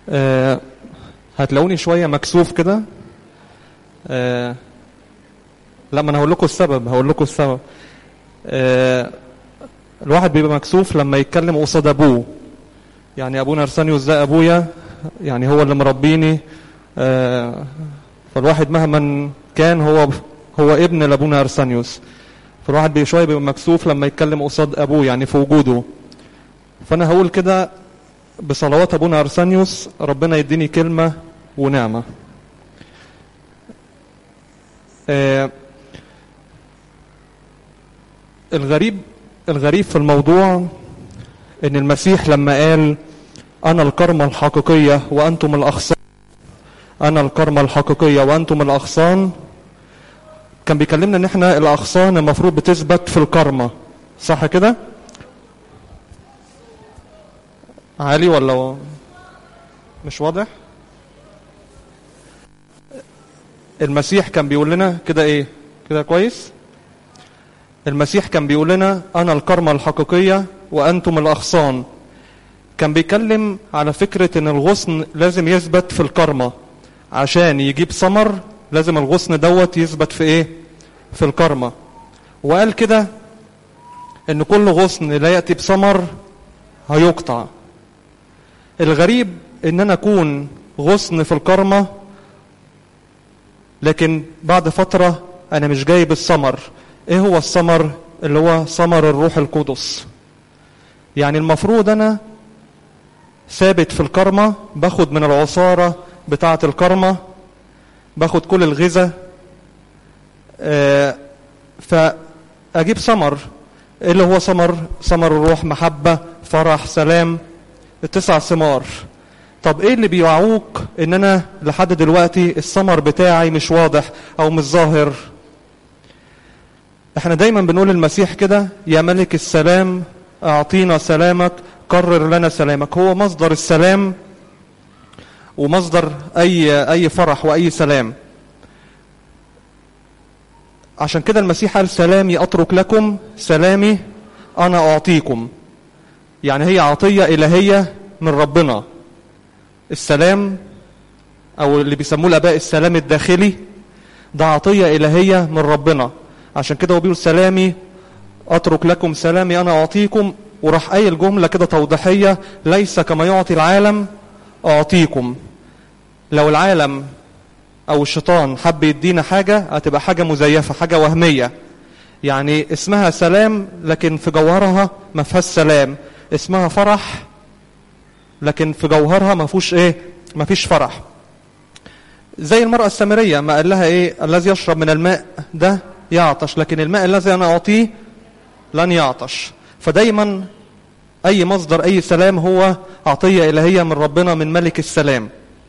آه هتلاقوني شوية مكسوف كده آه لا ما انا هقول لكم السبب هقول لكم السبب آه الواحد بيبقى مكسوف لما يتكلم قصاد ابوه يعني ابونا ارسانيوس ده ابويا يعني هو اللي مربيني آه فالواحد مهما كان هو هو ابن لابونا ارسانيوس فالواحد بي- شويه بيبقى مكسوف لما يتكلم قصاد ابوه يعني في وجوده فانا هقول كده بصلوات ابونا ارسانيوس ربنا يديني كلمه ونعمه آه الغريب الغريب في الموضوع ان المسيح لما قال انا الكرمة الحقيقية وانتم الاغصان انا الكرمة الحقيقية وانتم الاغصان كان بيكلمنا ان احنا الاغصان المفروض بتثبت في الكرمة صح كده عالي ولا مش واضح المسيح كان بيقول لنا كده ايه كده كويس المسيح كان بيقول لنا انا الكرمة الحقيقية وانتم الاغصان كان بيتكلم على فكرة ان الغصن لازم يثبت في الكرمة عشان يجيب ثمر لازم الغصن دوت يثبت في ايه في الكرمة وقال كده ان كل غصن لا يأتي بثمر هيقطع الغريب ان انا اكون غصن في الكرمة لكن بعد فترة انا مش جايب الثمر ايه هو الثمر اللي هو ثمر الروح القدس يعني المفروض انا ثابت في الكرمة باخد من العصارة بتاعة الكرمة باخد كل الغذاء آه، فأجيب ثمر إيه اللي هو ثمر ثمر الروح محبة فرح سلام التسع ثمار طب ايه اللي بيوعوك ان انا لحد دلوقتي الثمر بتاعي مش واضح او مش ظاهر احنا دايما بنقول المسيح كده يا ملك السلام اعطينا سلامك قرر لنا سلامك هو مصدر السلام ومصدر اي اي فرح واي سلام عشان كده المسيح قال سلامي اترك لكم سلامي انا اعطيكم يعني هي عطيه الهيه من ربنا السلام او اللي بيسموه الاباء السلام الداخلي ده عطيه الهيه من ربنا عشان كده هو بيقول سلامي اترك لكم سلامي انا اعطيكم وراح قايل جمله كده توضيحيه ليس كما يعطي العالم اعطيكم لو العالم او الشيطان حب يدينا حاجه هتبقى حاجه مزيفه حاجه وهميه يعني اسمها سلام لكن في جوهرها ما فيهاش سلام اسمها فرح لكن في جوهرها ما فيهوش ايه ما فيش فرح زي المرأة السامرية ما قال لها ايه الذي يشرب من الماء ده يعطش لكن الماء الذي انا اعطيه لن يعطش فدايما اي مصدر اي سلام هو عطية الهية من ربنا من ملك السلام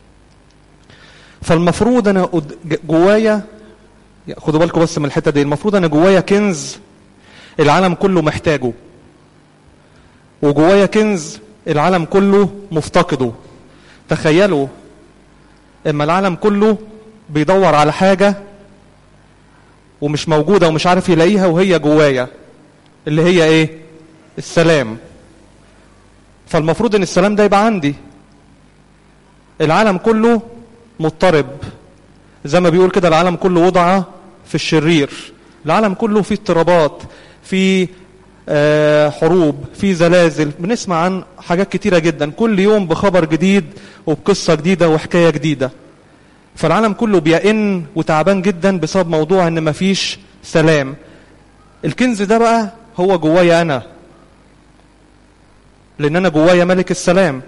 فالمفروض انا قد- جوايا خدوا بالكم بس من الحتة دي المفروض انا جوايا كنز العالم كله محتاجه وجوايا كنز العالم كله مفتقده تخيلوا اما العالم كله بيدور على حاجة ومش موجودة ومش عارف يلاقيها وهي جوايا اللي هي ايه السلام فالمفروض ان السلام ده يبقى عندي العالم كله مضطرب زي ما بيقول كده العالم كله وضع في الشرير العالم كله فيه اضطرابات فيه آه، حروب في زلازل بنسمع عن حاجات كتيرة جدا كل يوم بخبر جديد وبقصة جديدة وحكاية جديدة فالعالم كله بيئن وتعبان جدا بسبب موضوع ان مفيش سلام الكنز ده بقى هو جوايا انا لان انا جوايا ملك السلام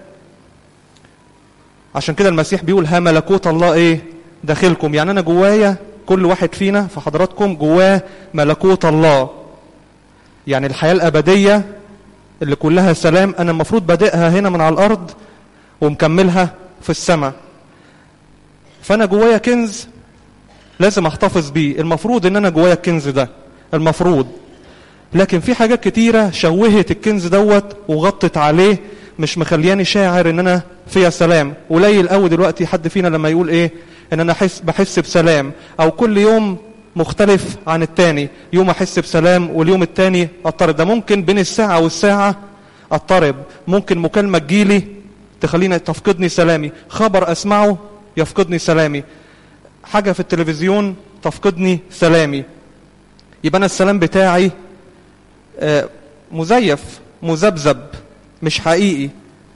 عشان كده المسيح بيقول ها ملكوت الله ايه داخلكم يعني انا جوايا كل واحد فينا في حضراتكم جواه ملكوت الله يعني الحياة الأبدية اللي كلها سلام أنا المفروض بادئها هنا من على الأرض ومكملها في السماء فأنا جوايا كنز لازم أحتفظ بيه المفروض إن أنا جوايا الكنز ده المفروض لكن في حاجات كتيرة شوهت الكنز دوت وغطت عليه مش مخلياني شاعر ان انا فيها سلام قليل قوي دلوقتي حد فينا لما يقول ايه ان انا احس بحس بسلام او كل يوم مختلف عن التاني يوم احس بسلام واليوم التاني اضطرب ده ممكن بين الساعة والساعة اضطرب ممكن مكالمة تجيلي تخليني تفقدني سلامي خبر اسمعه يفقدني سلامي حاجة في التلفزيون تفقدني سلامي يبقى انا السلام بتاعي آه، مزيف مذبذب مش حقيقي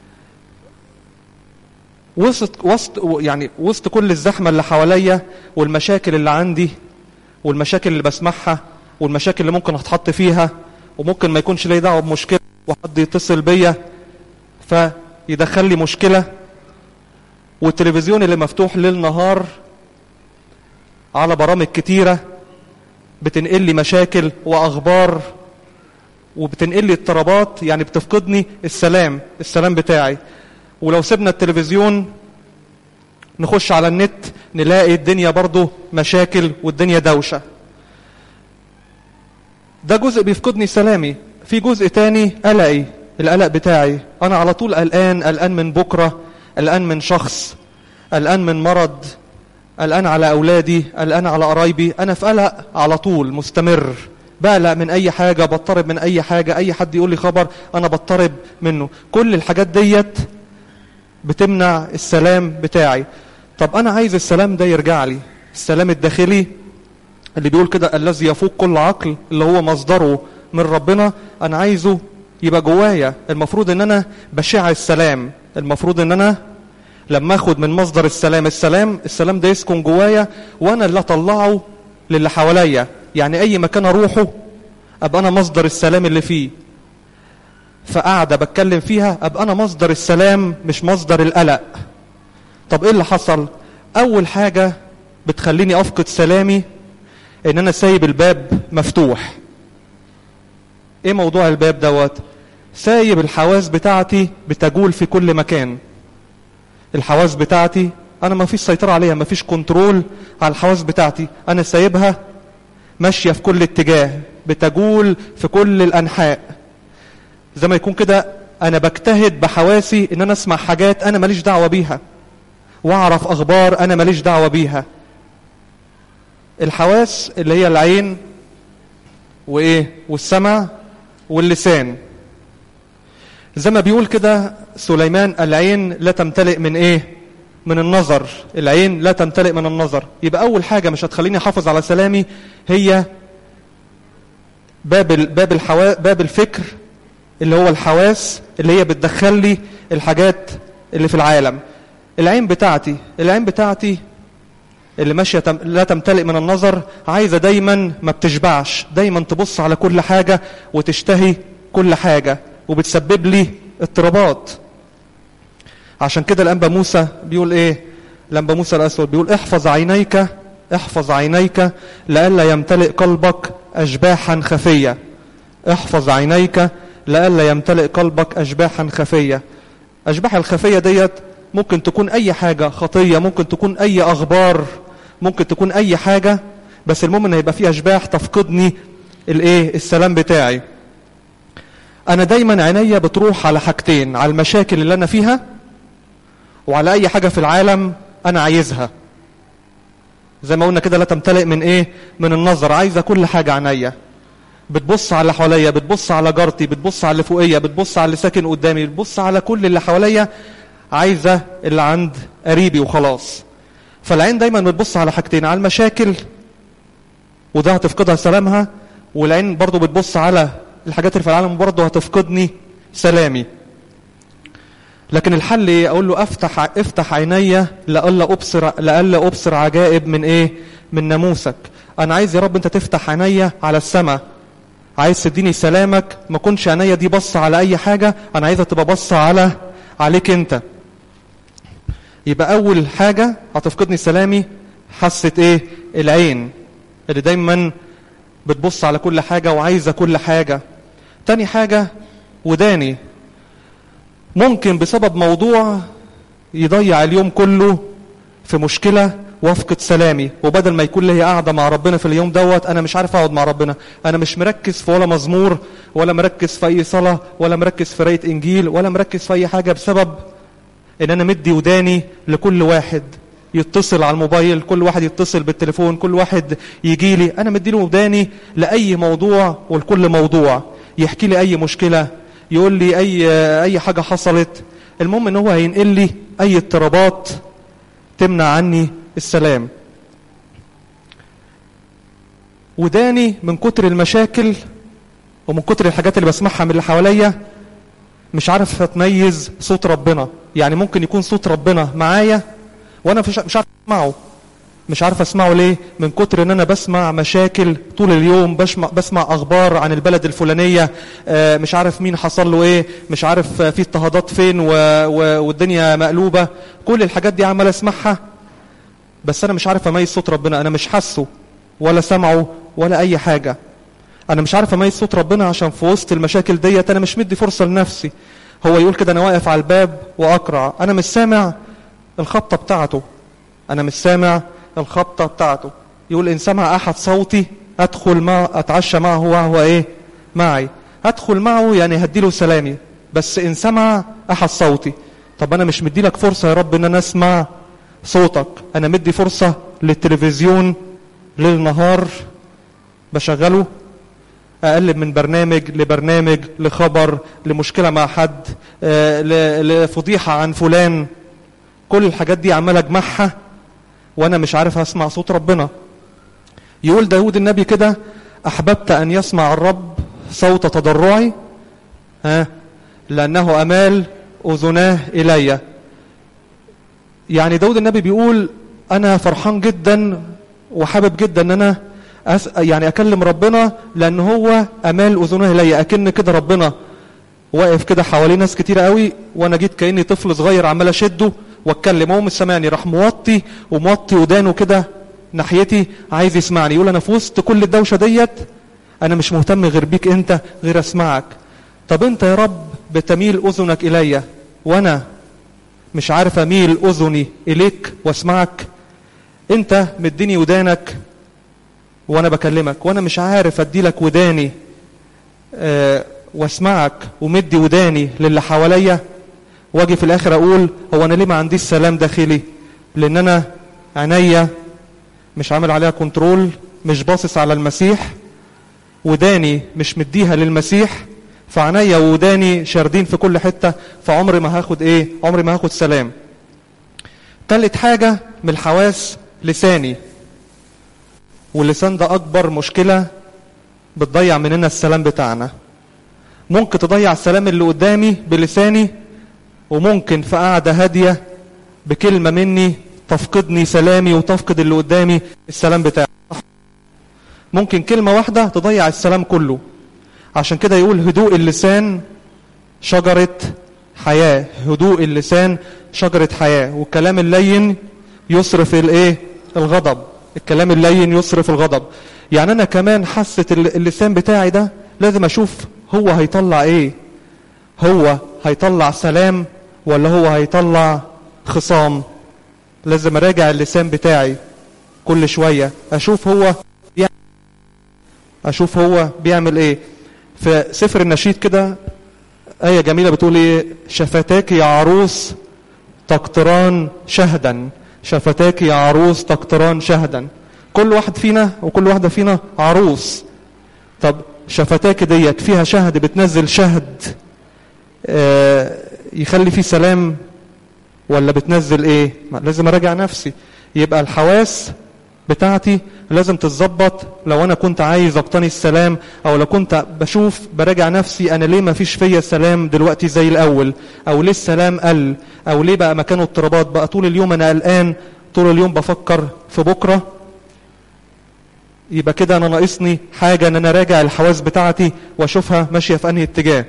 وسط وسط يعني وسط كل الزحمه اللي حواليا والمشاكل اللي عندي والمشاكل اللي بسمعها والمشاكل اللي ممكن اتحط فيها وممكن ما يكونش لي دعوه بمشكله وحد يتصل بيا فيدخل لي مشكله والتلفزيون اللي مفتوح ليل نهار على برامج كتيره بتنقل لي مشاكل واخبار وبتنقل لي اضطرابات يعني بتفقدني السلام السلام بتاعي ولو سيبنا التلفزيون نخش على النت نلاقي الدنيا برضو مشاكل والدنيا دوشة ده جزء بيفقدني سلامي في جزء تاني قلقي القلق بتاعي انا على طول قلقان قلقان من بكرة قلقان من شخص قلقان من مرض قلقان على اولادي قلقان على قرايبي انا في قلق على طول مستمر بقلق من اي حاجة بضطرب من اي حاجة اي حد يقول لي خبر انا بضطرب منه كل الحاجات ديت بتمنع السلام بتاعي طب انا عايز السلام ده يرجع لي السلام الداخلي اللي بيقول كده الذي يفوق كل عقل اللي هو مصدره من ربنا انا عايزه يبقى جوايا المفروض ان انا بشع السلام المفروض ان انا لما اخد من مصدر السلام السلام السلام ده يسكن جوايا وانا اللي اطلعه للي حواليا يعني اي مكان اروحه ابقى انا مصدر السلام اللي فيه فقاعدة بتكلم فيها ابقى انا مصدر السلام مش مصدر القلق طب ايه اللي حصل اول حاجة بتخليني افقد سلامي ان انا سايب الباب مفتوح ايه موضوع الباب دوت سايب الحواس بتاعتي بتجول في كل مكان الحواس بتاعتي انا ما فيش سيطرة عليها ما فيش كنترول على الحواس بتاعتي انا سايبها ماشية في كل اتجاه بتجول في كل الانحاء زي ما يكون كده انا بجتهد بحواسي ان انا اسمع حاجات انا ماليش دعوة بيها واعرف اخبار انا ماليش دعوة بيها الحواس اللي هي العين وايه والسمع واللسان زي ما بيقول كده سليمان العين لا تمتلئ من ايه من النظر العين لا تمتلئ من النظر يبقى اول حاجة مش هتخليني احافظ على سلامي هي باب ال- باب الحوا باب الفكر اللي هو الحواس اللي هي بتدخل لي الحاجات اللي في العالم العين بتاعتي العين بتاعتي اللي ماشيه تم... لا تمتلئ من النظر عايزه دايما ما بتشبعش دايما تبص على كل حاجه وتشتهي كل حاجه وبتسبب لي اضطرابات عشان كده الانبا موسى بيقول ايه الانبا موسى الاسود بيقول احفظ عينيك احفظ عينيك لئلا يمتلئ قلبك اشباحا خفيه احفظ عينيك لئلا يمتلئ قلبك اشباحا خفيه اشباح الخفيه ديت ممكن تكون اي حاجه خطيه ممكن تكون اي اخبار ممكن تكون اي حاجه بس المهم ان هيبقى في اشباح تفقدني الايه السلام بتاعي انا دايما عينيا بتروح على حاجتين على المشاكل اللي انا فيها وعلى اي حاجه في العالم انا عايزها زي ما قلنا كده لا تمتلئ من ايه من النظر عايزه كل حاجه عينيا بتبص على اللي حواليا بتبص على جارتي بتبص على اللي فوقيه بتبص على اللي ساكن قدامي بتبص على كل اللي حواليا عايزه اللي عند قريبي وخلاص فالعين دايما بتبص على حاجتين على المشاكل وده هتفقدها سلامها والعين برضو بتبص على الحاجات اللي في العالم برضو هتفقدني سلامي لكن الحل ايه اقول له افتح افتح عينيا لألا ابصر لألا ابصر عجائب من ايه من ناموسك انا عايز يا رب انت تفتح عينيا على السماء عايز تديني سلامك ما كنش عينيا دي بص على اي حاجه انا عايزها تبقى بص على عليك انت يبقى اول حاجه هتفقدني سلامي حاسه ايه العين اللي دايما بتبص على كل حاجه وعايزه كل حاجه تاني حاجه وداني ممكن بسبب موضوع يضيع اليوم كله في مشكله وافقد سلامي وبدل ما يكون لي قاعده مع ربنا في اليوم دوت انا مش عارف اقعد مع ربنا انا مش مركز في ولا مزمور ولا مركز في اي صلاه ولا مركز في قرايه انجيل ولا مركز في اي حاجه بسبب ان انا مدي وداني لكل واحد يتصل على الموبايل كل واحد يتصل بالتليفون كل واحد يجي لي انا مدي له وداني لاي موضوع ولكل موضوع يحكي لي اي مشكله يقول لي اي اي حاجه حصلت المهم ان هو هينقل لي اي اضطرابات تمنع عني السلام وداني من كتر المشاكل ومن كتر الحاجات اللي بسمعها من اللي حواليا مش عارف اتميز صوت ربنا يعني ممكن يكون صوت ربنا معايا وانا مش مش عارف اسمعه مش عارف اسمعه ليه من كتر ان انا بسمع مشاكل طول اليوم بسمع, بسمع اخبار عن البلد الفلانية آه، مش عارف مين حصل له ايه مش عارف آه، في اضطهادات فين و... و... والدنيا مقلوبة كل الحاجات دي عمال اسمعها بس انا مش عارف اميز صوت ربنا انا مش حاسه ولا سمعه ولا اي حاجة انا مش عارف اميز صوت ربنا عشان في وسط المشاكل ديت انا مش مدي فرصة لنفسي هو يقول كده انا واقف على الباب واقرع انا مش سامع الخبطة بتاعته انا مش سامع الخبطة بتاعته يقول ان سمع احد صوتي ادخل مع اتعشى معه وهو ايه معي ادخل معه يعني هديله سلامي بس ان سمع احد صوتي طب انا مش مدي لك فرصة يا رب ان انا اسمع صوتك انا مدي فرصة للتلفزيون ليل نهار بشغله اقلب من برنامج لبرنامج لخبر لمشكلة مع حد آه، ل- لفضيحة عن فلان كل الحاجات دي عمال اجمعها وانا مش عارف اسمع صوت ربنا يقول داود النبي كده احببت ان يسمع الرب صوت تضرعي ها لانه امال اذناه الي يعني داود النبي بيقول انا فرحان جدا وحابب جدا ان انا أس... يعني اكلم ربنا لان هو امال اذنه الي اكن كده ربنا واقف كده حواليه ناس كتير قوي وانا جيت كاني طفل صغير عمال اشده واتكلم هو مش سامعني راح موطي وموطي ودانه كده ناحيتي عايز يسمعني يقول انا في وسط كل الدوشه ديت انا مش مهتم غير بيك انت غير اسمعك طب انت يا رب بتميل اذنك الي وانا مش عارف اميل اذني اليك واسمعك انت مديني ودانك وانا بكلمك وانا مش عارف ادي لك وداني آه واسمعك ومدي وداني للي حواليا واجي في الاخر اقول هو انا ليه ما عنديش سلام داخلي لان انا عينيا مش عامل عليها كنترول مش باصص على المسيح وداني مش مديها للمسيح فعينيا وداني شاردين في كل حتة فعمري ما هاخد ايه عمري ما هاخد سلام تالت حاجة من الحواس لساني واللسان ده اكبر مشكلة بتضيع مننا السلام بتاعنا ممكن تضيع السلام اللي قدامي بلساني وممكن في قعدة هادية بكلمة مني تفقدني سلامي وتفقد اللي قدامي السلام بتاعي ممكن كلمة واحدة تضيع السلام كله عشان كده يقول هدوء اللسان شجرة حياة هدوء اللسان شجرة حياة والكلام اللين يصرف الايه الغضب الكلام اللين يصرف الغضب يعني انا كمان حاسة اللسان بتاعي ده لازم اشوف هو هيطلع ايه هو هيطلع سلام ولا هو هيطلع خصام لازم اراجع اللسان بتاعي كل شوية اشوف هو بيعمل اشوف هو بيعمل ايه في سفر النشيد كده آية جميلة بتقول ايه شفتاك يا عروس تقطران شهدا شفتاك يا عروس تقطران شهدا كل واحد فينا وكل واحدة فينا عروس طب شفتاك ديت فيها شهد بتنزل شهد آه يخلي فيه سلام ولا بتنزل ايه لازم اراجع نفسي يبقى الحواس بتاعتي لازم تتظبط لو انا كنت عايز اقتني السلام او لو كنت بشوف براجع نفسي انا ليه ما فيش فيا سلام دلوقتي زي الاول او ليه السلام قل او ليه بقى مكانه اضطرابات بقى طول اليوم انا قلقان طول اليوم بفكر في بكره يبقى كده انا ناقصني حاجه ان انا راجع الحواس بتاعتي واشوفها ماشيه في انهي اتجاه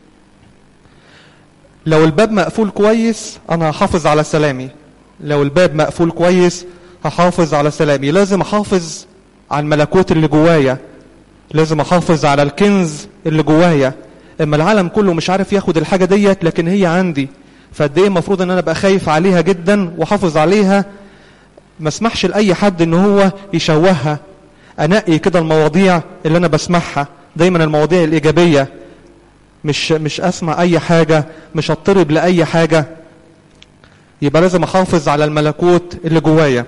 لو الباب مقفول كويس انا هحافظ على سلامي لو الباب مقفول كويس هحافظ على سلامي لازم احافظ على الملكوت اللي جوايا لازم احافظ على الكنز اللي جوايا اما العالم كله مش عارف ياخد الحاجه ديت لكن هي عندي فقد ايه المفروض ان انا ابقى خايف عليها جدا واحافظ عليها ما اسمحش لاي حد ان هو يشوهها انقي كده المواضيع اللي انا بسمعها دايما المواضيع الايجابيه مش مش اسمع اي حاجه مش اضطرب لاي حاجه يبقى لازم احافظ على الملكوت اللي جوايا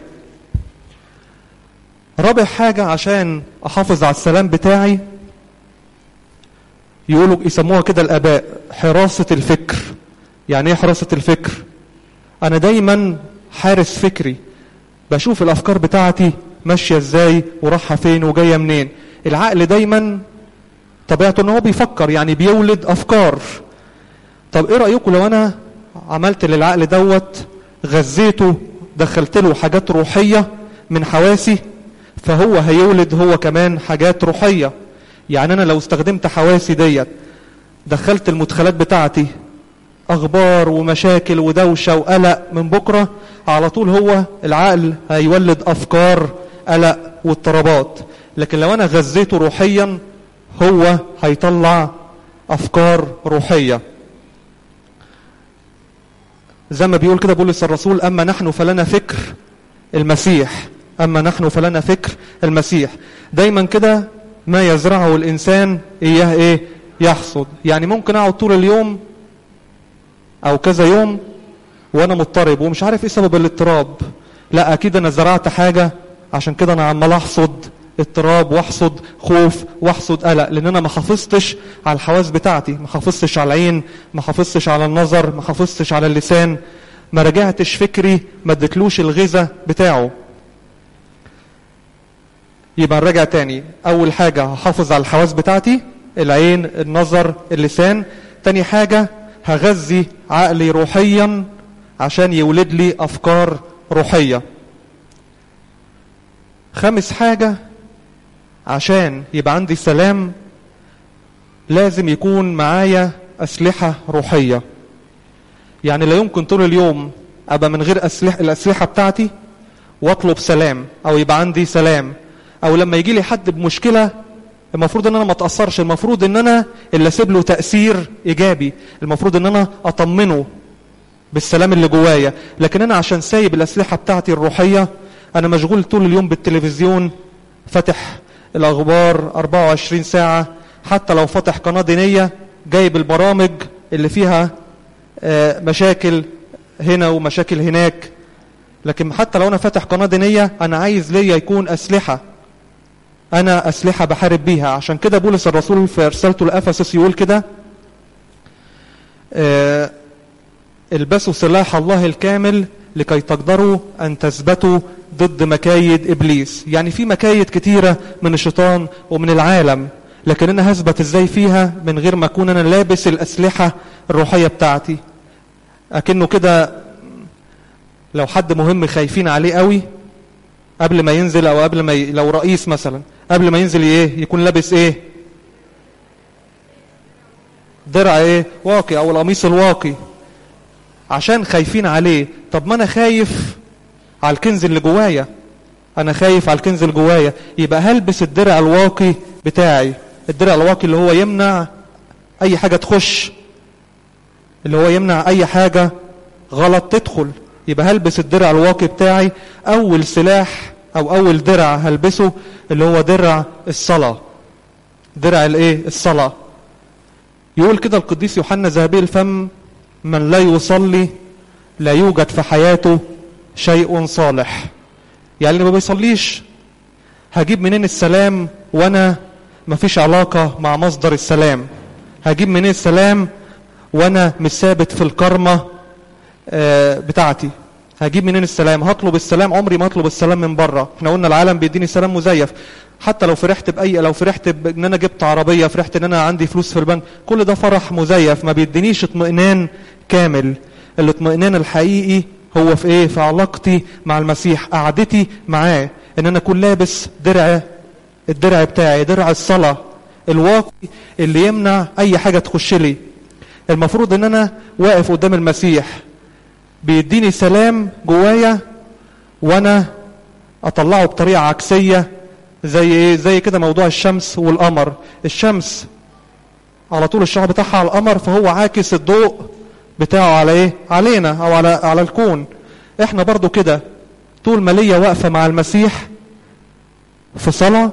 رابع حاجة عشان احافظ على السلام بتاعي يقولوا يسموها كده الاباء حراسة الفكر يعني ايه حراسة الفكر انا دايما حارس فكري بشوف الافكار بتاعتي ماشية ازاي وراحة فين وجاية منين العقل دايما طبيعته ان هو بيفكر يعني بيولد افكار طب ايه رأيكم لو انا عملت للعقل دوت غذيته دخلت له حاجات روحية من حواسي فهو هيولد هو كمان حاجات روحية يعني انا لو استخدمت حواسي ديت دخلت المدخلات بتاعتي اخبار ومشاكل ودوشة وقلق من بكرة على طول هو العقل هيولد افكار قلق واضطرابات لكن لو انا غذيته روحيا هو هيطلع افكار روحيه زي ما بيقول كده بولس الرسول أما نحن فلنا فكر المسيح أما نحن فلنا فكر المسيح دايما كده ما يزرعه الإنسان إياه إيه يحصد يعني ممكن أقعد طول اليوم أو كذا يوم وأنا مضطرب ومش عارف إيه سبب الاضطراب لا أكيد أنا زرعت حاجة عشان كده أنا عمال أحصد اضطراب واحصد خوف واحصد قلق لان انا ما حافظتش على الحواس بتاعتي ما حافظتش على العين ما حافظتش على النظر ما حافظتش على اللسان ما رجعتش فكري ما اديتلوش الغذاء بتاعه يبقى نراجع تاني اول حاجة هحافظ على الحواس بتاعتي العين النظر اللسان تاني حاجة هغذي عقلي روحيا عشان يولد لي افكار روحية خامس حاجة عشان يبقى عندي سلام لازم يكون معايا أسلحة روحية يعني لا يمكن طول اليوم أبقى من غير أسلحة الأسلحة بتاعتي وأطلب سلام أو يبقى عندي سلام أو لما يجي لي حد بمشكلة المفروض ان انا ما اتاثرش المفروض ان انا اللي اسيب له تاثير ايجابي المفروض ان انا اطمنه بالسلام اللي جوايا لكن انا عشان سايب الاسلحه بتاعتي الروحيه انا مشغول طول اليوم بالتلفزيون فاتح الاخبار 24 ساعه حتى لو فاتح قناه دينيه جايب البرامج اللي فيها مشاكل هنا ومشاكل هناك لكن حتى لو انا فاتح قناه دينيه انا عايز ليا يكون اسلحه انا اسلحه بحارب بيها عشان كده بولس الرسول في رسالته لافسس يقول كده آه البسوا سلاح الله الكامل لكي تقدروا ان تثبتوا ضد مكايد ابليس يعني في مكايد كتيره من الشيطان ومن العالم لكن انا هثبت ازاي فيها من غير ما اكون انا لابس الاسلحه الروحيه بتاعتي اكنه كده لو حد مهم خايفين عليه قوي قبل ما ينزل او قبل ما ي... لو رئيس مثلا قبل ما ينزل ايه يكون لابس ايه درع ايه واقي او القميص الواقي عشان خايفين عليه طب ما انا خايف على الكنز اللي جوايا انا خايف على الكنز اللي جوايا يبقى هلبس الدرع الواقي بتاعي الدرع الواقي اللي هو يمنع اي حاجه تخش اللي هو يمنع اي حاجه غلط تدخل يبقى هلبس الدرع الواقي بتاعي اول سلاح او اول درع هلبسه اللي هو درع الصلاة درع الايه الصلاة يقول كده القديس يوحنا ذهبي الفم من لا يصلي لا يوجد في حياته شيء صالح يعني اللي ما بيصليش هجيب منين السلام وانا ما فيش علاقة مع مصدر السلام هجيب منين السلام وانا مش ثابت في الكرمة بتاعتي هجيب منين السلام هطلب السلام عمري ما اطلب السلام من بره احنا قلنا العالم بيديني سلام مزيف حتى لو فرحت باي لو فرحت ان انا جبت عربيه فرحت ان انا عندي فلوس في البنك كل ده فرح مزيف ما بيدينيش اطمئنان كامل الاطمئنان الحقيقي هو في ايه في علاقتي مع المسيح قعدتي معاه ان انا اكون لابس درع الدرع بتاعي درع الصلاه الواقي اللي يمنع اي حاجه تخش لي المفروض ان انا واقف قدام المسيح بيديني سلام جوايا وانا اطلعه بطريقه عكسيه زي ايه زي كده موضوع الشمس والقمر الشمس على طول الشعاع بتاعها على القمر فهو عاكس الضوء بتاعه على ايه علينا او على على الكون احنا برضو كده طول ما ليا واقفه مع المسيح في صلاه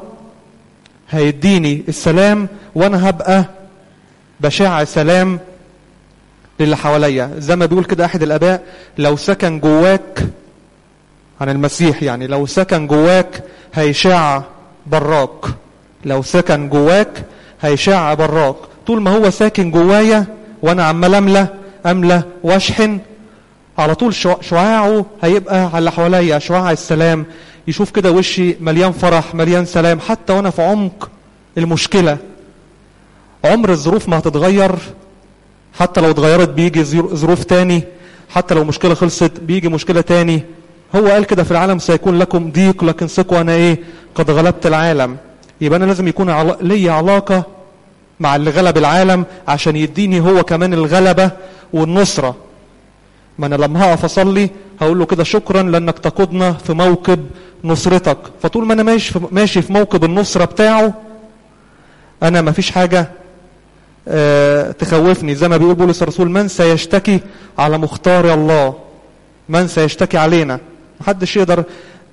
هيديني السلام وانا هبقى بشع سلام للي حواليا زي ما بيقول كده احد الاباء لو سكن جواك عن المسيح يعني لو سكن جواك هيشع براك لو سكن جواك هيشع براك طول ما هو ساكن جوايا وانا عمال املى املى واشحن على طول شع- شعاعه هيبقى على اللي حواليا شعاع السلام يشوف كده وشي مليان فرح مليان سلام حتى وانا في عمق المشكله عمر الظروف ما هتتغير حتى لو اتغيرت بيجي زير- ظروف تاني حتى لو مشكلة خلصت بيجي مشكلة تاني هو قال كده في العالم سيكون لكم ضيق لكن ثقوا انا ايه قد غلبت العالم يبقى انا لازم يكون علا... لي علاقة مع اللي غلب العالم عشان يديني هو كمان الغلبة والنصرة ما انا لما هقف اصلي هقول له كده شكرا لانك تقودنا في موكب نصرتك فطول ما انا ماشي في ماشي في موكب النصرة بتاعه انا ما فيش حاجة آه، تخوفني زي ما بيقول بولس الرسول من سيشتكي على مختار الله من سيشتكي علينا محدش يقدر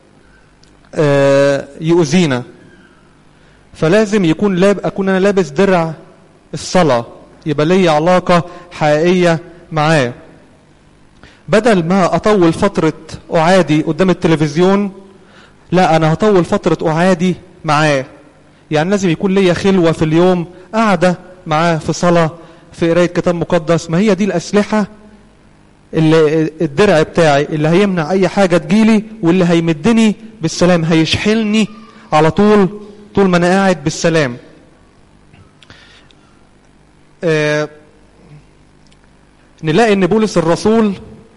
آه، يؤذينا فلازم يكون لاب اكون انا لابس درع الصلاه يبقى لي علاقه حقيقيه معاه بدل ما اطول فتره اعادي قدام التلفزيون لا انا هطول فتره اعادي معاه يعني لازم يكون ليا خلوه في اليوم قاعده معاه في صلاه في قرايه كتاب مقدس ما هي دي الاسلحه اللي الدرع بتاعي اللي هيمنع اي حاجه تجيلي واللي هيمدني بالسلام هيشحنني على طول طول ما انا قاعد بالسلام آه نلاقي ان بولس الرسول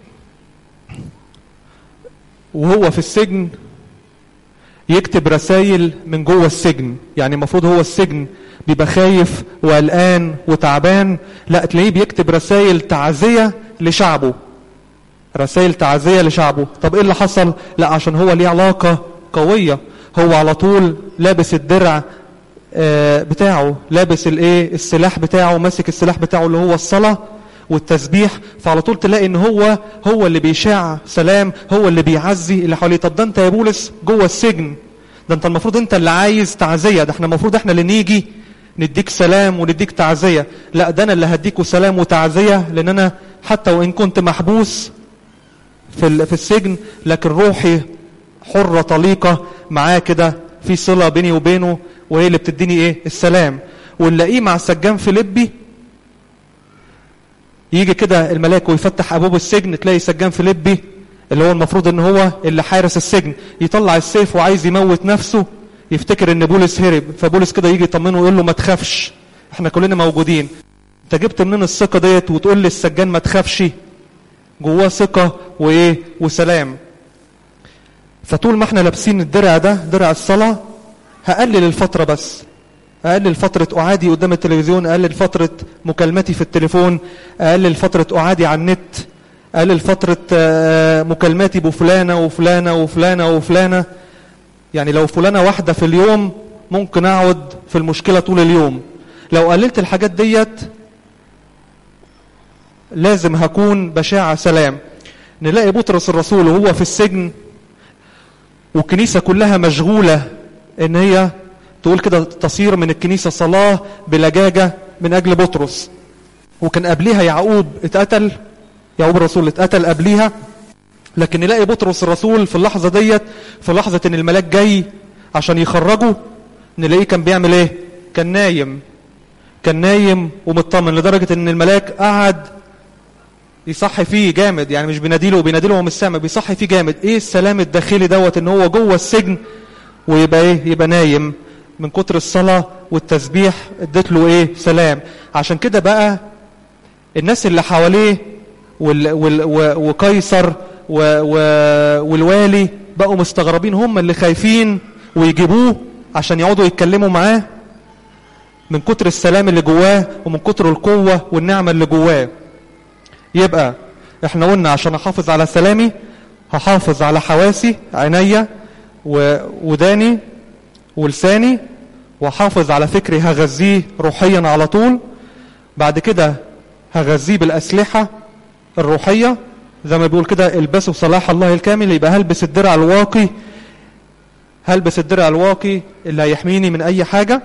وهو في السجن يكتب رسائل من جوه السجن يعني المفروض هو السجن بيبقى خايف وقلقان وتعبان لا تلاقيه بيكتب رسائل تعزية لشعبه رسائل تعزية لشعبه طب ايه اللي حصل لا عشان هو ليه علاقة قوية هو على طول لابس الدرع آه، بتاعه لابس الايه السلاح بتاعه ماسك السلاح بتاعه اللي هو الصلاة والتسبيح فعلى طول تلاقي ان هو هو اللي بيشاع سلام هو اللي بيعزي اللي حواليه طب ده انت يا بولس جوه السجن ده انت المفروض انت اللي عايز تعزية ده احنا المفروض احنا اللي نيجي نديك سلام ونديك تعزية لا ده انا اللي هديكوا سلام وتعزية لان انا حتى وان كنت محبوس في ال- في السجن لكن روحي حرة طليقة معاه كده في صلة بيني وبينه وهي اللي بتديني ايه السلام ونلاقيه مع السجان فيليبي يجي كده الملاك ويفتح ابواب السجن تلاقي سجان فيليبي اللي هو المفروض ان هو اللي حارس السجن يطلع السيف وعايز يموت نفسه يفتكر ان بولس هرب فبولس كده يجي يطمنه ويقول له ما تخافش احنا كلنا موجودين انت جبت منين الثقه ديت وتقول للسجان ما تخافش جواه ثقه وايه وسلام فطول ما احنا لابسين الدرع ده درع الصلاه هقلل الفتره بس اقلل فتره اعادي قدام التلفزيون اقلل فتره مكالمتي في التليفون اقلل فتره اعادي على النت اقلل فتره آه، مكالماتي بفلانه وفلانه وفلانه وفلانه يعني لو فلانه واحده في اليوم ممكن اقعد في المشكله طول اليوم لو قللت الحاجات ديت لازم هكون بشاع سلام نلاقي بطرس الرسول وهو في السجن والكنيسة كلها مشغولة ان هي تقول كده تصير من الكنيسة صلاة بلجاجة من اجل بطرس وكان قبليها يعقوب اتقتل يعقوب الرسول اتقتل قبليها لكن نلاقي بطرس الرسول في اللحظة ديت في لحظة ان الملاك جاي عشان يخرجه نلاقيه كان بيعمل ايه كان نايم كان نايم ومطمن لدرجة ان الملاك قعد يصحي فيه جامد يعني مش بيناديله وبيناديله وهو مش سامع بيصحي فيه جامد ايه السلام الداخلي دوت ان هو جوه السجن ويبقى ايه يبقى نايم من كتر الصلاة والتسبيح اديت له ايه سلام عشان كده بقى الناس اللي حواليه وال وال و- وقيصر و و والوالي بقوا مستغربين هم اللي خايفين ويجيبوه عشان يقعدوا يتكلموا معاه من كتر السلام اللي جواه ومن كتر القوة والنعمة اللي جواه يبقى احنا قلنا عشان احافظ على سلامي هحافظ على حواسي عينيا وداني ولساني واحافظ على فكري هغذيه روحيا على طول بعد كده هغذيه بالاسلحه الروحيه زي ما بيقول كده البسوا صلاح الله الكامل يبقى هلبس الدرع الواقي هلبس الدرع الواقي اللي هيحميني من اي حاجه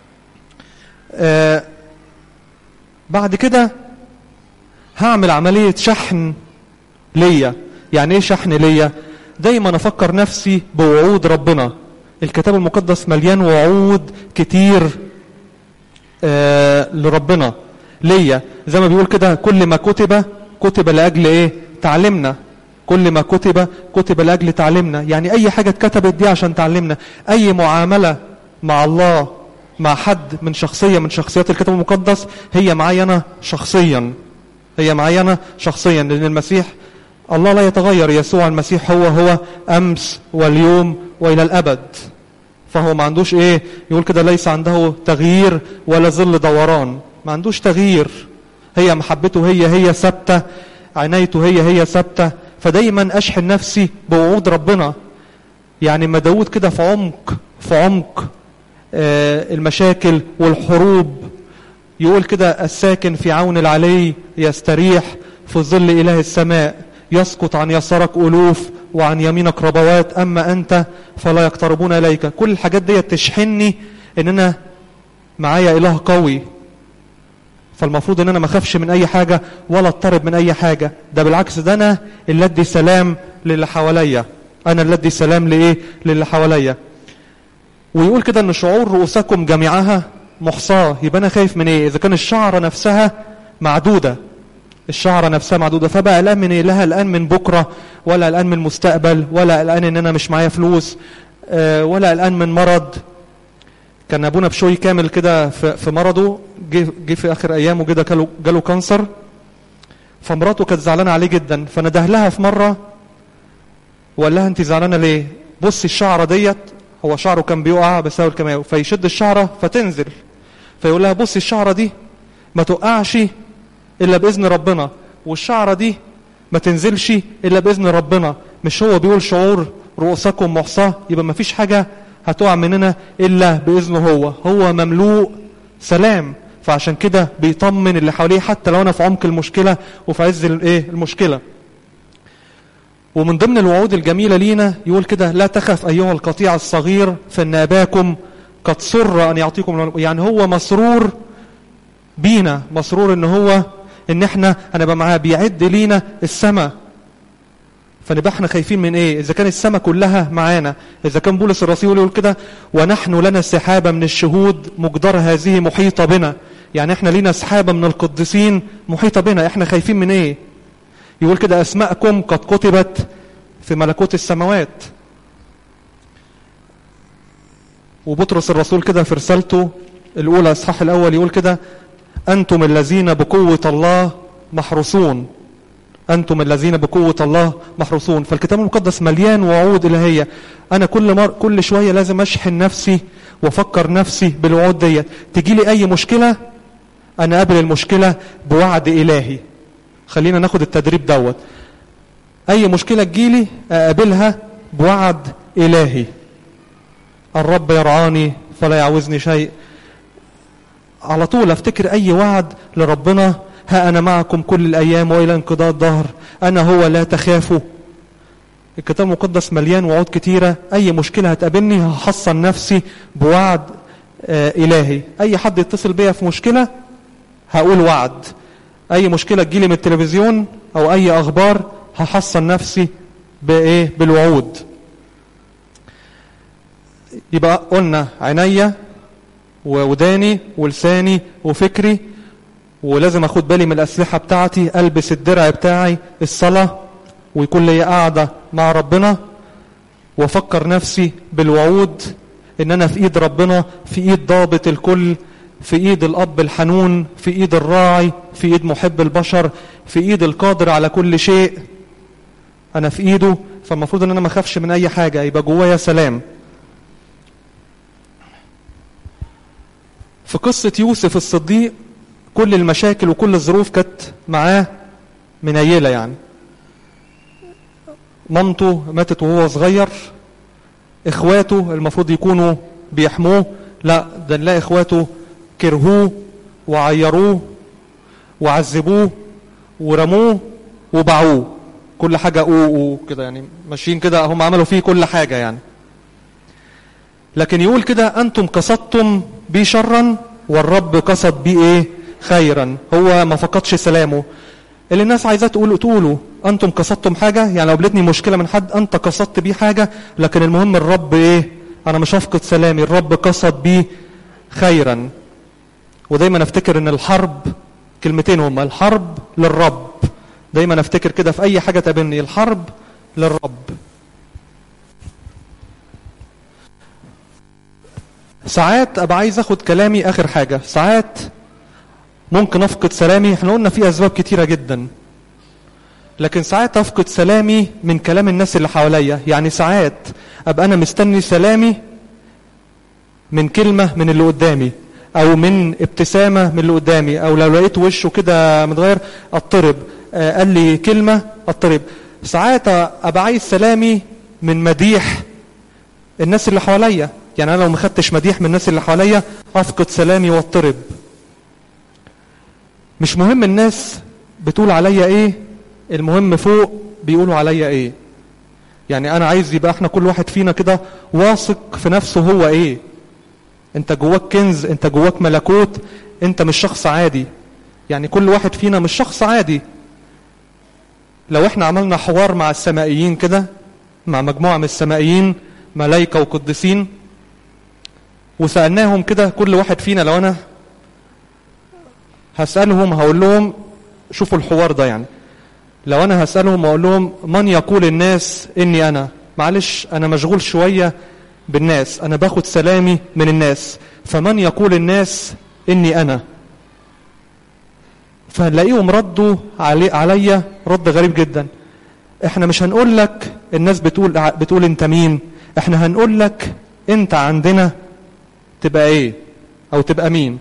آه بعد كده هعمل عملية شحن ليا يعني ايه شحن ليا دايما افكر نفسي بوعود ربنا الكتاب المقدس مليان وعود كتير آه لربنا ليا زي ما بيقول كده كل ما كتب كتب لاجل ايه تعلمنا كل ما كتب كتب لاجل تعلمنا يعني اي حاجه اتكتبت دي عشان تعلمنا اي معامله مع الله مع حد من شخصيه من شخصيات الكتاب المقدس هي معايا انا شخصيا هي معايا انا شخصيا لان المسيح الله لا يتغير يسوع المسيح هو هو امس واليوم والى الابد فهو ما عندوش ايه يقول كده ليس عنده تغيير ولا ظل دوران ما عندوش تغيير هي محبته هي هي ثابته عنايته هي هي ثابته فدايما اشحن نفسي بوعود ربنا يعني ما داود كده في عمق في عمق آه المشاكل والحروب يقول كده الساكن في عون العلي يستريح في ظل اله السماء يسقط عن يسارك الوف وعن يمينك ربوات اما انت فلا يقتربون اليك كل الحاجات دي تشحنني ان انا معايا اله قوي فالمفروض ان انا ما اخافش من اي حاجه ولا اضطرب من اي حاجه ده بالعكس ده انا اللي ادي سلام للي حواليا انا اللي ادي سلام لايه للي حواليا ويقول كده ان شعور رؤوسكم جميعها محصاه يبقى انا خايف من ايه اذا كان الشعره نفسها معدوده الشعره نفسها معدوده فبقى قلقان من ايه لا قلقان من بكره ولا قلقان من المستقبل ولا قلقان ان انا مش معايا فلوس آه ولا قلقان من مرض كان ابونا بشوي كامل كده في, في مرضه جه جه في اخر ايامه كده جاله جاله كانسر فمراته كانت زعلانه عليه جدا فنده لها في مره وقال لها انت زعلانه ليه بصي الشعره ديت هو شعره كان بيقع بسبب الكيماوي فيشد الشعره فتنزل فيقول لها بصي الشعره دي ما تقعش الا باذن ربنا والشعره دي ما تنزلش الا باذن ربنا مش هو بيقول شعور رؤوسكم محصاه يبقى ما فيش حاجه هتقع مننا الا باذنه هو هو مملوء سلام فعشان كده بيطمن اللي حواليه حتى لو انا في عمق المشكله وفي عز الايه المشكله ومن ضمن الوعود الجميله لينا يقول كده لا تخف ايها القطيع الصغير فان اباكم قد سر ان يعطيكم يعني هو مسرور بينا مسرور ان هو ان احنا هنبقى معاه بيعد لينا السماء فنبقى احنا خايفين من ايه اذا كان السماء كلها معانا اذا كان بولس الرسول يقول كده ونحن لنا سحابه من الشهود مقدار هذه محيطه بنا يعني احنا لينا سحابه من القديسين محيطه بنا احنا خايفين من ايه يقول كده اسماءكم قد كتبت في ملكوت السماوات وبطرس الرسول كده في رسالته الاولى اصحاح الاول يقول كده انتم الذين بقوه الله محروسون أنتم الذين بقوة الله محروسون فالكتاب المقدس مليان وعود إلهية أنا كل مر كل شوية لازم أشحن نفسي وأفكر نفسي بالوعود ديت تجي لي أي مشكلة أنا قابل المشكلة بوعد إلهي خلينا ناخد التدريب دوت أي مشكلة تجيلي أقابلها بوعد إلهي الرب يرعاني فلا يعوزني شيء على طول افتكر أي وعد لربنا ها أنا معكم كل الأيام وإلى انقضاء الظهر أنا هو لا تخافوا الكتاب المقدس مليان وعود كتيرة أي مشكلة هتقابلني هحصن نفسي بوعد آه إلهي أي حد يتصل بيا في مشكلة هقول وعد أي مشكلة تجيلي من التلفزيون أو أي أخبار هحصن نفسي بإيه بالوعود يبقى قلنا عينيا ووداني ولساني وفكري ولازم اخد بالي من الاسلحه بتاعتي البس الدرع بتاعي الصلاه ويكون لي قاعده مع ربنا وافكر نفسي بالوعود ان انا في ايد ربنا في ايد ضابط الكل في ايد الاب الحنون في ايد الراعي في ايد محب البشر في ايد القادر على كل شيء انا في ايده فالمفروض ان انا ما اخافش من اي حاجه يبقى جوايا سلام في قصه يوسف الصديق كل المشاكل وكل الظروف كانت معاه منيله يعني مامته ماتت وهو صغير اخواته المفروض يكونوا بيحموه لا ده نلاقي اخواته كرهوه وعيروه وعذبوه ورموه وباعوه كل حاجه او او كده يعني ماشيين كده هم عملوا فيه كل حاجه يعني لكن يقول كده انتم قصدتم بي شرا والرب قصد بي ايه خيرا هو ما فقدش سلامه اللي الناس عايزاه تقول تقولوا انتم قصدتم حاجه يعني لو قابلتني مشكله من حد انت قصدت بيه حاجه لكن المهم الرب ايه انا مش هفقد سلامي الرب قصد بيه خيرا ودايما افتكر ان الحرب كلمتين هما الحرب للرب دايما افتكر كده في اي حاجه تقابلني الحرب للرب ساعات ابقى عايز اخد كلامي اخر حاجه ساعات ممكن افقد سلامي احنا قلنا في اسباب كتيره جدا لكن ساعات افقد سلامي من كلام الناس اللي حواليا يعني ساعات ابقى انا مستني سلامي من كلمه من اللي قدامي او من ابتسامه من اللي قدامي او لو لقيت وشه كده متغير اضطرب آه قال لي كلمه اضطرب ساعات ابقى عايز سلامي من مديح الناس اللي حواليا يعني انا لو ما خدتش مديح من الناس اللي حواليا افقد سلامي واضطرب مش مهم الناس بتقول عليا ايه المهم فوق بيقولوا عليا ايه يعني انا عايز يبقى احنا كل واحد فينا كده واثق في نفسه هو ايه انت جواك كنز انت جواك ملكوت انت مش شخص عادي يعني كل واحد فينا مش شخص عادي لو احنا عملنا حوار مع السمائيين كده مع مجموعة من السمائيين ملايكة وقدسين وسألناهم كده كل واحد فينا لو انا هسألهم هقول لهم شوفوا الحوار ده يعني لو انا هسألهم واقول لهم من يقول الناس اني انا معلش انا مشغول شوية بالناس انا باخد سلامي من الناس فمن يقول الناس اني انا فهنلاقيهم ردوا علي عليا رد غريب جدا احنا مش هنقول لك الناس بتقول بتقول انت مين احنا هنقول لك انت عندنا تبقى ايه او تبقى مين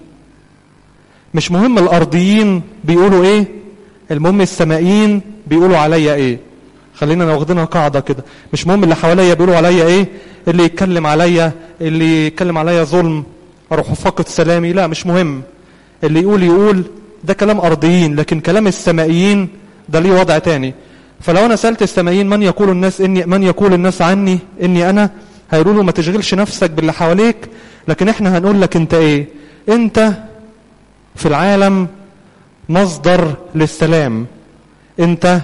مش مهم الارضيين بيقولوا ايه المهم السمائيين بيقولوا عليا ايه خلينا واخدينها قاعده كده مش مهم اللي حواليا بيقولوا عليا ايه اللي يتكلم عليا اللي يتكلم عليا ظلم اروح فاقد سلامي لا مش مهم اللي يقول يقول ده كلام ارضيين لكن كلام السمائيين ده ليه وضع تاني فلو انا سالت السمائيين من يقول الناس اني من يقول الناس عني اني انا هيقولوا له ما تشغلش نفسك باللي حواليك لكن احنا هنقول لك انت ايه انت في العالم مصدر للسلام انت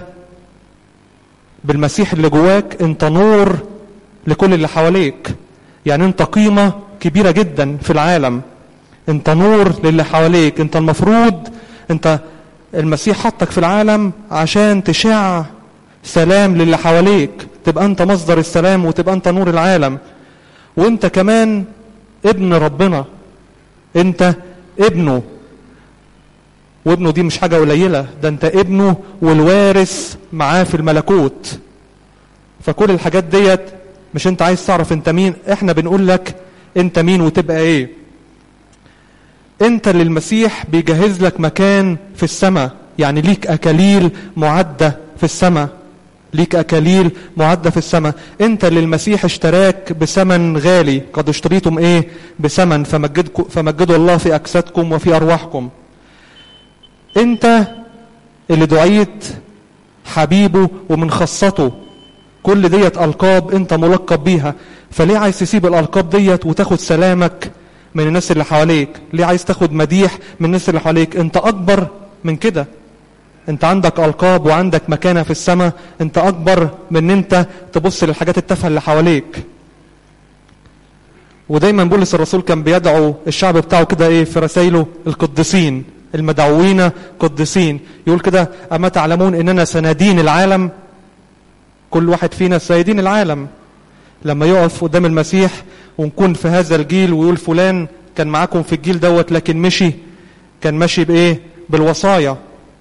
بالمسيح اللي جواك انت نور لكل اللي حواليك يعني انت قيمة كبيرة جدا في العالم انت نور للي حواليك انت المفروض انت المسيح حطك في العالم عشان تشع سلام للي حواليك تبقى انت مصدر السلام وتبقى انت نور العالم وانت كمان ابن ربنا انت ابنه وابنه دي مش حاجة قليلة ده انت ابنه والوارث معاه في الملكوت فكل الحاجات ديت مش انت عايز تعرف انت مين احنا بنقول لك انت مين وتبقى ايه انت اللي المسيح بيجهز لك مكان في السماء يعني ليك اكاليل معدة في السماء ليك اكاليل معدة في السماء انت اللي المسيح اشتراك بثمن غالي قد اشتريتم ايه بثمن فمجدكم فمجدوا الله في اجسادكم وفي ارواحكم انت اللي دعيت حبيبه ومن خاصته كل ديت القاب انت ملقب بيها فليه عايز تسيب الالقاب ديت وتاخد سلامك من الناس اللي حواليك ليه عايز تاخد مديح من الناس اللي حواليك انت اكبر من كده انت عندك القاب وعندك مكانه في السماء انت اكبر من ان انت تبص للحاجات التافهه اللي حواليك ودايما بولس الرسول كان بيدعو الشعب بتاعه كده ايه في رسائله القديسين المدعوين قديسين يقول كده اما تعلمون اننا سنادين العالم كل واحد فينا سيدين العالم لما يقف قدام المسيح ونكون في هذا الجيل ويقول فلان كان معاكم في الجيل دوت لكن مشي كان ماشي بايه بالوصايا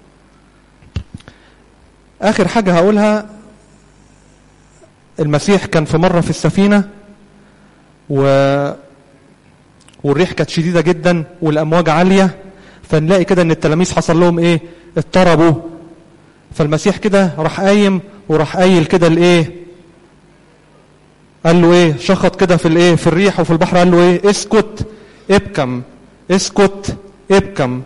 اخر حاجه هقولها المسيح كان في مره في السفينه و والريح كانت شديده جدا والامواج عاليه فنلاقي كده ان التلاميذ حصل لهم ايه اضطربوا فالمسيح كده راح قايم وراح قايل كده الايه قال له ايه شخط كده في الايه في الريح وفي البحر قال له ايه اسكت ابكم اسكت ابكم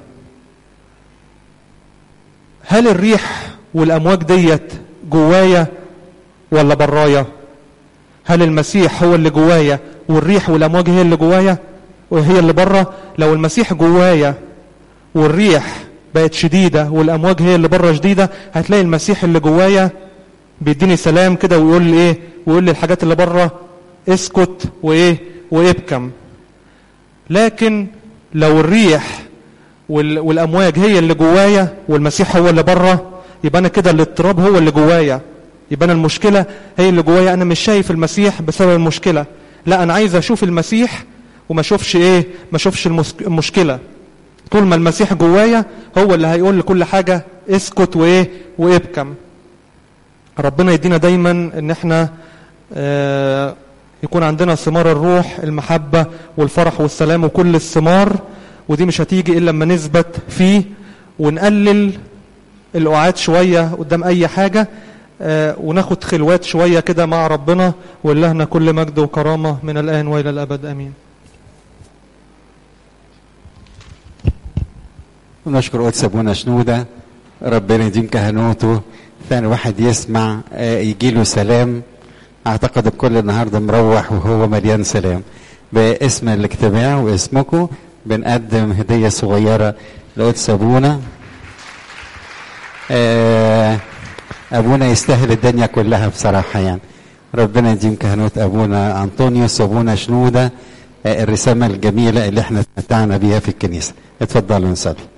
هل الريح والامواج ديت جوايا ولا برايا هل المسيح هو اللي جوايا والريح والامواج هي اللي جوايا وهي اللي بره لو المسيح جوايا والريح بقت شديدة والأمواج هي اللي بره شديدة هتلاقي المسيح اللي جوايا بيديني سلام كده ويقول لي إيه ويقول لي الحاجات اللي بره اسكت وإيه وابكم لكن لو الريح وال- والامواج هي اللي جوايا والمسيح هو اللي بره يبقى انا كده الاضطراب هو اللي جوايا يبقى انا المشكله هي اللي جوايا انا مش شايف المسيح بسبب المشكله لا انا عايز اشوف المسيح وما اشوفش ايه ما اشوفش المس- المشكله طول ما المسيح جوايا هو اللي هيقول لكل حاجه اسكت وايه وابكم ربنا يدينا دايما ان احنا آه، يكون عندنا ثمار الروح المحبة والفرح والسلام وكل الثمار ودي مش هتيجي إلا لما نثبت فيه ونقلل القعاد شوية قدام أي حاجة آه، وناخد خلوات شوية كده مع ربنا ولهنا كل مجد وكرامة من الآن وإلى الأبد أمين ونشكر قدس ابونا شنوده ربنا يديم كهنوته ثاني واحد يسمع آه، يجيله سلام اعتقد الكل النهارده مروح وهو مليان سلام باسم الاجتماع واسمكم بنقدم هديه صغيره لقدس ابونا آه، ابونا يستاهل الدنيا كلها بصراحه يعني ربنا يديم كهنوت ابونا انطونيوس وابونا شنوده آه، الرسامه الجميله اللي احنا اتمتعنا بيها في الكنيسه اتفضلوا نصلي